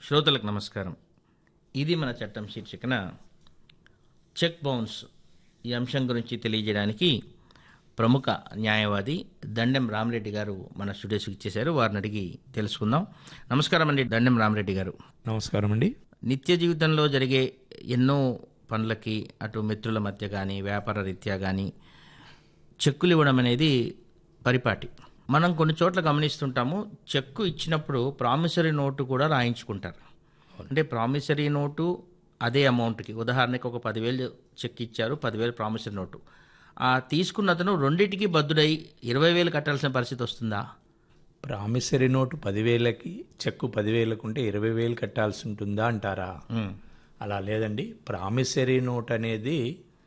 శ్రోతలకు నమస్కారం ఇది మన చట్టం శీర్షికన చెక్ బౌన్స్ ఈ అంశం గురించి తెలియజేయడానికి ప్రముఖ న్యాయవాది దండెం రామరెడ్డి గారు మన స్టూడియోస్కి ఇచ్చేశారు వారిని అడిగి తెలుసుకుందాం నమస్కారం అండి దండెం రామరెడ్డి గారు నమస్కారం అండి నిత్య జీవితంలో జరిగే ఎన్నో పనులకి అటు మిత్రుల మధ్య కానీ వ్యాపార రీత్యా కానీ చెక్కులు ఇవ్వడం అనేది పరిపాటి మనం కొన్ని చోట్ల గమనిస్తుంటాము చెక్కు ఇచ్చినప్పుడు ప్రామిసరీ నోటు కూడా రాయించుకుంటారు అంటే ప్రామిసరీ నోటు అదే అమౌంట్కి ఉదాహరణకి ఒక పదివేలు చెక్ ఇచ్చారు పదివేలు ప్రామిసరీ నోటు ఆ తీసుకున్న అతను రెండింటికి బద్దుడై ఇరవై వేలు కట్టాల్సిన పరిస్థితి వస్తుందా ప్రామిసరీ నోటు పదివేలకి చెక్కు పదివేలకు ఉంటే ఇరవై వేలు కట్టాల్సి ఉంటుందా అంటారా ఉమ్, అలా లేదండి ప్రామిసరీ నోట్ అనేది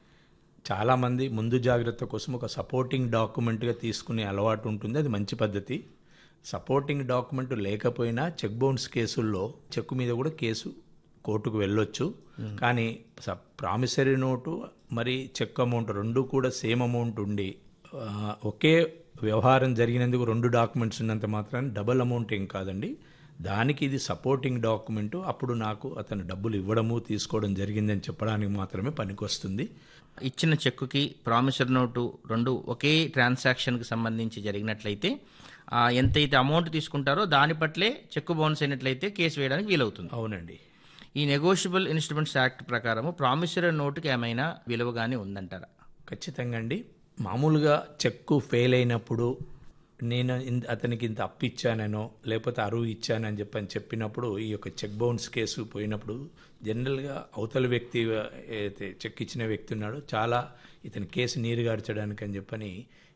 చాలామంది ముందు జాగ్రత్త కోసం ఒక సపోర్టింగ్ డాక్యుమెంట్గా తీసుకునే అలవాటు ఉంటుంది అది మంచి పద్ధతి సపోర్టింగ్ డాక్యుమెంట్ లేకపోయినా చెక్ బౌన్స్ కేసుల్లో చెక్కు మీద కూడా కేసు కోర్టుకు వెళ్ళొచ్చు కానీ స- ప్రామిసరీ నోటు మరి చెక్ అమౌంట్ రెండు కూడా సేమ్ అమౌంట్ ఉండి ఆ, ఒకే వ్యవహారం జరిగినందుకు రెండు డాక్యుమెంట్స్ ఉన్నంత మాత్రాన్ని డబల్ అమౌంట్ ఏం కాదండి దానికి ఇది సపోర్టింగ్ డాక్యుమెంట్ అప్పుడు నాకు అతను డబ్బులు ఇవ్వడము తీసుకోవడం జరిగిందని చెప్పడానికి మాత్రమే పనికొస్తుంది ఇచ్చిన చెక్కుకి ప్రామిసరీ నోటు రెండు ఒకే ట్రాన్సాక్షన్కి సంబంధించి జరిగినట్లయితే ఆ, ఎంతైతే అమౌంట్ తీసుకుంటారో దాని పట్లే చెక్కు బౌన్స్ అయినట్లయితే కేసు వేయడానికి వీలవుతుంది అవునండి ఈ నెగోషియబుల్ ఇన్స్ట్రుమెంట్స్ యాక్ట్ ప్రకారము ప్రామిసరీ నోటుకి ఏమైనా విలువగానే ఉందంటారా ఖచ్చితంగా అండి మామూలుగా చెక్కు ఫెయిల్ అయినప్పుడు నేను ఇన్- అతనికి ఇంత అప్పు ఇచ్చాననో లేకపోతే అరువు ఇచ్చానని చెప్పని చెప్పినప్పుడు ఈ యొక్క చెక్ బౌన్స్ కేసు పోయినప్పుడు జనరల్గా అవతల వ్యక్తి అయితే చెక్ ఇచ్చిన వ్యక్తి ఉన్నాడో చాలా ఇతని కేసు నీరు గార్చడానికి అని చెప్పని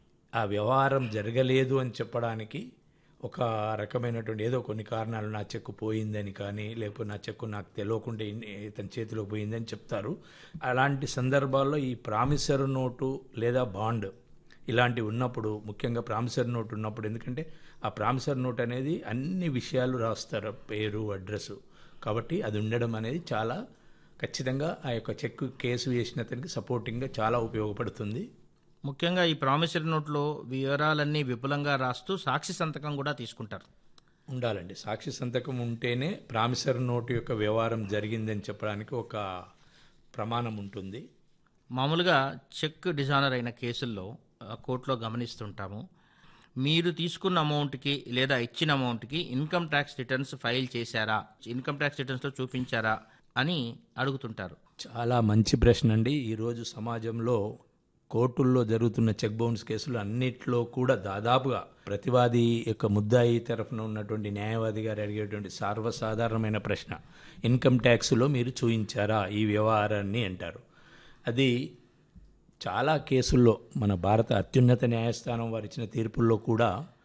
ఆ వ్యవహారం జరగలేదు అని చెప్పడానికి ఒక రకమైనటువంటి ఏదో కొన్ని కారణాలు నా చెక్కు పోయిందని కానీ లేకపోతే నా చెక్కు నాకు తెలియకుండా ఇన్- ఇతని చేతిలో పోయిందని చెప్తారు అలాంటి సందర్భాల్లో ఈ ప్రామిసర్ నోటు లేదా బాండ్ ఇలాంటివి ఉన్నప్పుడు ముఖ్యంగా ప్రామిసర్ నోట్ ఉన్నప్పుడు ఎందుకంటే ఆ ప్రామిసర్ నోట్ అనేది అన్ని విషయాలు రాస్తారు పేరు అడ్రస్ కాబట్టి అది ఉండడం అనేది చాలా ఖచ్చితంగా ఆ యొక్క చెక్ కేసు వేసిన అతనికి సపోర్టింగ్గా చాలా ఉపయోగపడుతుంది ముఖ్యంగా ఈ ప్రామిసరీ నోట్లో వివరాలన్నీ విపులంగా రాస్తూ సాక్షి సంతకం కూడా తీసుకుంటారు ఉండాలండి సాక్షి సంతకం ఉంటేనే ప్రామిసర్ నోటు యొక్క వ్యవహారం జరిగిందని చెప్పడానికి ఒక ప్రమాణం ఉంటుంది మామూలుగా చెక్ డిజానర్ అయిన కేసుల్లో ఆ, కోర్టులో గమనిస్తుంటాము మీరు తీసుకున్న అమౌంట్కి లేదా ఇచ్చిన అమౌంట్కి ఇన్కమ్ ట్యాక్స్ రిటర్న్స్ ఫైల్ చేశారా ఇన్కమ్ ట్యాక్స్ రిటర్న్స్లో చూపించారా అని అడుగుతుంటారు చాలా మంచి ప్రశ్న అండి ఈరోజు సమాజంలో కోర్టుల్లో జరుగుతున్న చెక్ బౌన్స్ కేసులు అన్నిట్లో కూడా దాదాపుగా ప్రతివాది యొక్క ముద్దాయి తరఫున ఉన్నటువంటి న్యాయవాది గారు అడిగేటువంటి సర్వసాధారణమైన ప్రశ్న ఇన్కమ్ ట్యాక్స్లో మీరు చూయించారా ఈ వ్యవహారాన్ని అంటారు అది చాలా కేసుల్లో మన భారత అత్యున్నత న్యాయస్థానం వారు ఇచ్చిన తీర్పుల్లో కూడా